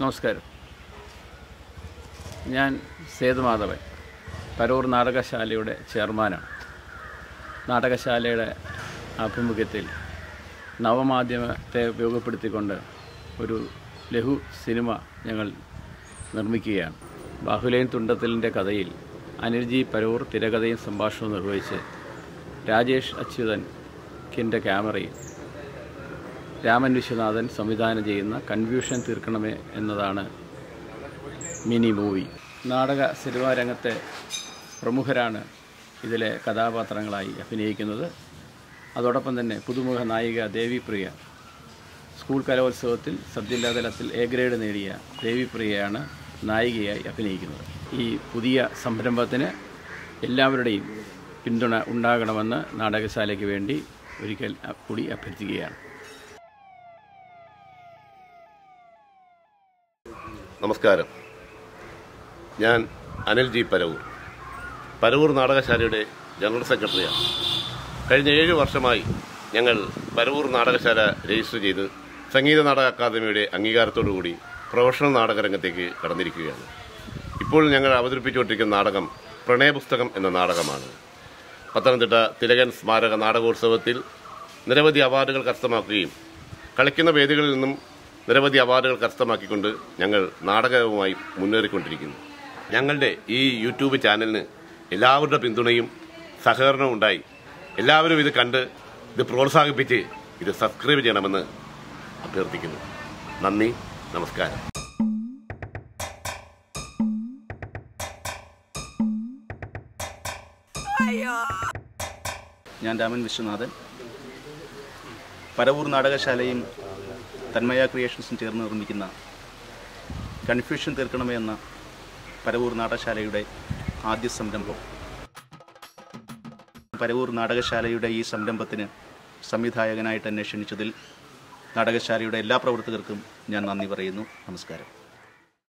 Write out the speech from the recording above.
നമസ്കാരം ഞാൻ സേതുമാധവൻ പരൂർ നാടകശാലയുടെ ചെയർമാനാണ് നാടകശാലയുടെ ആഭിമുഖ്യത്തിൽ നവമാധ്യമത്തെ ഉപയോഗപ്പെടുത്തിക്കൊണ്ട് ഒരു ലഘു സിനിമ ഞങ്ങൾ നിർമ്മിക്കുകയാണ് ബാഹുലയൻ തുണ്ടത്തിലിൻ്റെ കഥയിൽ അനിൽജി പരൂർ തിരകഥയും സംഭാഷണവും നിർവഹിച്ച് രാജേഷ് അച്യുതൻ കിൻ്റെ ക്യാമറയിൽ രാമൻ വിശ്വനാഥൻ സംവിധാനം ചെയ്യുന്ന കൺഫ്യൂഷൻ തീർക്കണമേ എന്നതാണ് മിനി മൂവി നാടക സിനിമാ രംഗത്തെ പ്രമുഖരാണ് ഇതിലെ കഥാപാത്രങ്ങളായി അഭിനയിക്കുന്നത് അതോടൊപ്പം തന്നെ പുതുമുഖ നായിക ദേവിപ്രിയ സ്കൂൾ കലോത്സവത്തിൽ സബ്ജില്ലാതലത്തിൽ എ ഗ്രേഡ് നേടിയ ദേവിപ്രിയയാണ് നായികയായി അഭിനയിക്കുന്നത് ഈ പുതിയ സംരംഭത്തിന് എല്ലാവരുടെയും പിന്തുണ ഉണ്ടാകണമെന്ന് നാടകശാലയ്ക്ക് വേണ്ടി ഒരിക്കൽ കൂടി അഭ്യർത്ഥിക്കുകയാണ് നമസ്കാരം ഞാൻ അനിൽ ജി പരവൂർ പരവൂർ നാടകശാലയുടെ ജനറൽ സെക്രട്ടറിയാണ് കഴിഞ്ഞ ഏഴ് വർഷമായി ഞങ്ങൾ പരവൂർ നാടകശാല രജിസ്റ്റർ ചെയ്ത് സംഗീത നാടക അക്കാദമിയുടെ അംഗീകാരത്തോടുകൂടി പ്രൊഫഷണൽ നാടകരംഗത്തേക്ക് കടന്നിരിക്കുകയാണ് ഇപ്പോൾ ഞങ്ങൾ അവതരിപ്പിച്ചുകൊണ്ടിരിക്കുന്ന നാടകം പ്രണയപുസ്തകം എന്ന നാടകമാണ് പത്തനംതിട്ട തിലകൻ സ്മാരക നാടകോത്സവത്തിൽ നിരവധി അവാർഡുകൾ കരസ്ഥമാക്കുകയും കളിക്കുന്ന വേദികളിൽ നിന്നും നിരവധി അവാർഡുകൾ കരസ്ഥമാക്കിക്കൊണ്ട് ഞങ്ങൾ നാടകവുമായി മുന്നേറിക്കൊണ്ടിരിക്കുന്നു ഞങ്ങളുടെ ഈ യൂട്യൂബ് ചാനലിന് എല്ലാവരുടെ പിന്തുണയും സഹകരണവും ഉണ്ടായി എല്ലാവരും ഇത് കണ്ട് ഇത് പ്രോത്സാഹിപ്പിച്ച് ഇത് സബ്സ്ക്രൈബ് ചെയ്യണമെന്ന് അഭ്യർത്ഥിക്കുന്നു നന്ദി നമസ്കാരം ഞാൻ രാമൻ വിശ്വനാഥൻ പരവൂർ നാടകശാലയും തന്മയ ക്രിയേഷൻസും ചേർന്ന് നിർമ്മിക്കുന്ന കൺഫ്യൂഷൻ തീർക്കണമേ എന്ന പരവൂർ നാടകശാലയുടെ ആദ്യ സംരംഭം പരവൂർ നാടകശാലയുടെ ഈ സംരംഭത്തിന് സംവിധായകനായിട്ട് എന്നെ ക്ഷണിച്ചതിൽ നാടകശാലയുടെ എല്ലാ പ്രവർത്തകർക്കും ഞാൻ നന്ദി പറയുന്നു നമസ്കാരം